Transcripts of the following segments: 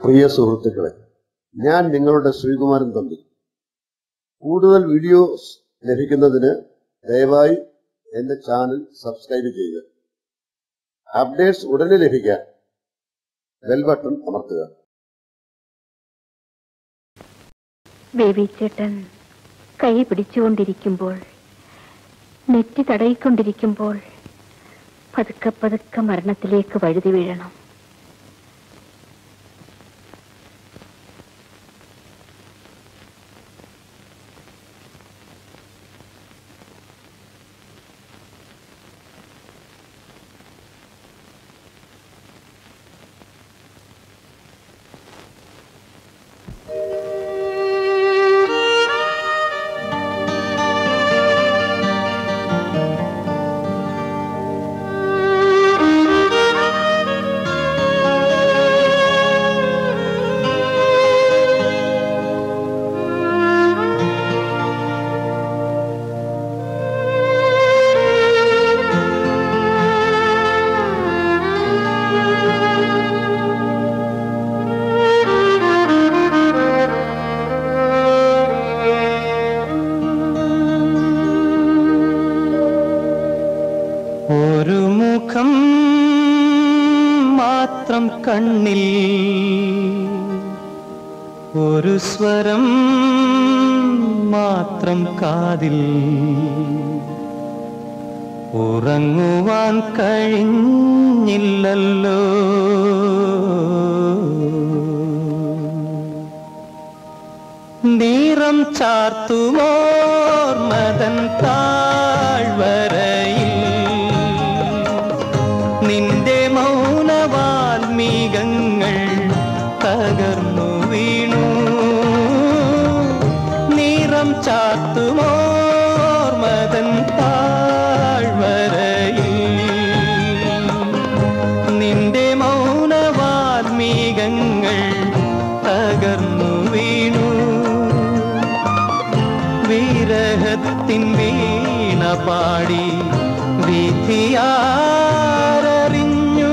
പ്രിയ സുഹൃത്തുക്കളെ ഞാൻ നിങ്ങളുടെ ശ്രീകുമാരൻ തമ്പി കൂടുതൽ വീഡിയോസ് ലഭിക്കുന്നതിന് ദയവായി എന്റെ ചാനൽ സബ്സ്ക്രൈബ് ചെയ്യുക അപ്ഡേറ്റ്സ് ഉടനെ ലഭിക്കാൻ ബെൽ ബട്ടൺ അമർത്തുക ബേബിച്ചേട്ടൻ കൈ പിടിച്ചുകൊണ്ടിരിക്കുമ്പോൾ നെറ്റി തടയിക്കൊണ്ടിരിക്കുമ്പോൾ പതുക്കെ പതുക്കെ മരണത്തിലേക്ക് വഴുതി വീഴണം ഒരു മുഖം മാത്രം കണ്ണിൽ ഒരു സ്വരം മാത്രം കാതിൽ ഉറങ്ങുവാൻ കഴിഞ്ഞില്ലല്ലോ നീറം ചാർത്തുമോർ മതൻ താഴ്വരയിൽ നിന്റെ മൗനവാൽമീകങ്ങൾ തകർന്നു വീണു നിറം ചാത്തുമോർ മതൻ താഴ്വരയിൽ നിന്റെ മൗനവാൽമീകങ്ങൾ തകർന്നു വീണു വിരഹത്തിൻ വീണ പാടി വിധിയാരറിഞ്ഞു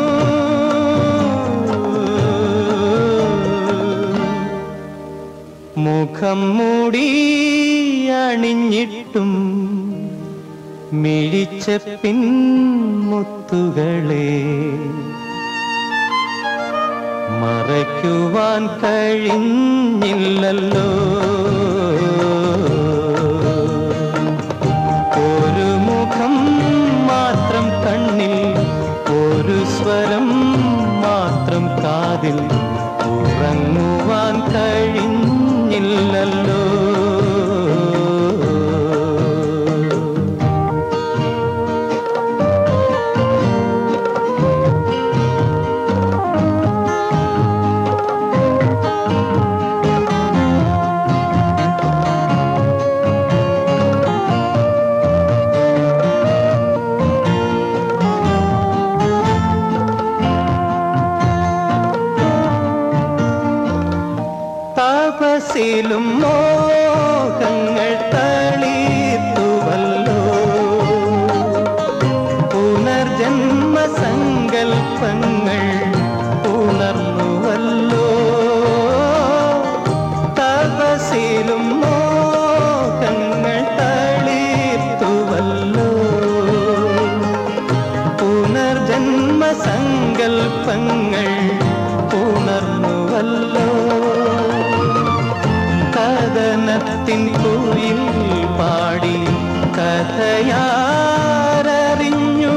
മുഖം മൂടി അണിഞ്ഞിട്ടും മിഴിച്ച പിൻമുത്തുകളെ മറയ്ക്കുവാൻ കഴിഞ്ഞില്ലല്ലോ ഒരു മുഖം മാത്രം കണ്ണിൽ ഒരു സ്വരം മാത്രം കാതിൽ ഉറങ്ങുവാൻ കഴിഞ്ഞില്ലല്ലോ തപസിലും മോഹങ്ങൾ തളീർത്തുവല്ലോ പുനർജന്മ സങ്കൽപ്പങ്ങൾ ഉണർന്നുവല്ലോ തപസിലും മോഹങ്ങൾ തളീർത്തുവല്ലോ പുനർജന്മ സങ്കൽപ്പങ്ങൾ ഉണർന്നുവല്ലോ കഥനത്തിൻ കുയിൽ പാടി കഥയാരറിഞ്ഞു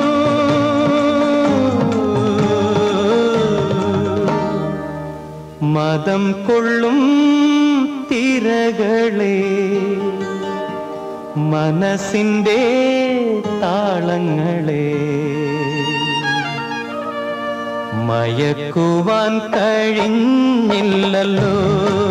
മതം കൊള്ളും തിരകളെ മനസ്സിൻ്റെ താളങ്ങളെ മയക്കുവാൻ കഴിഞ്ഞില്ലല്ലോ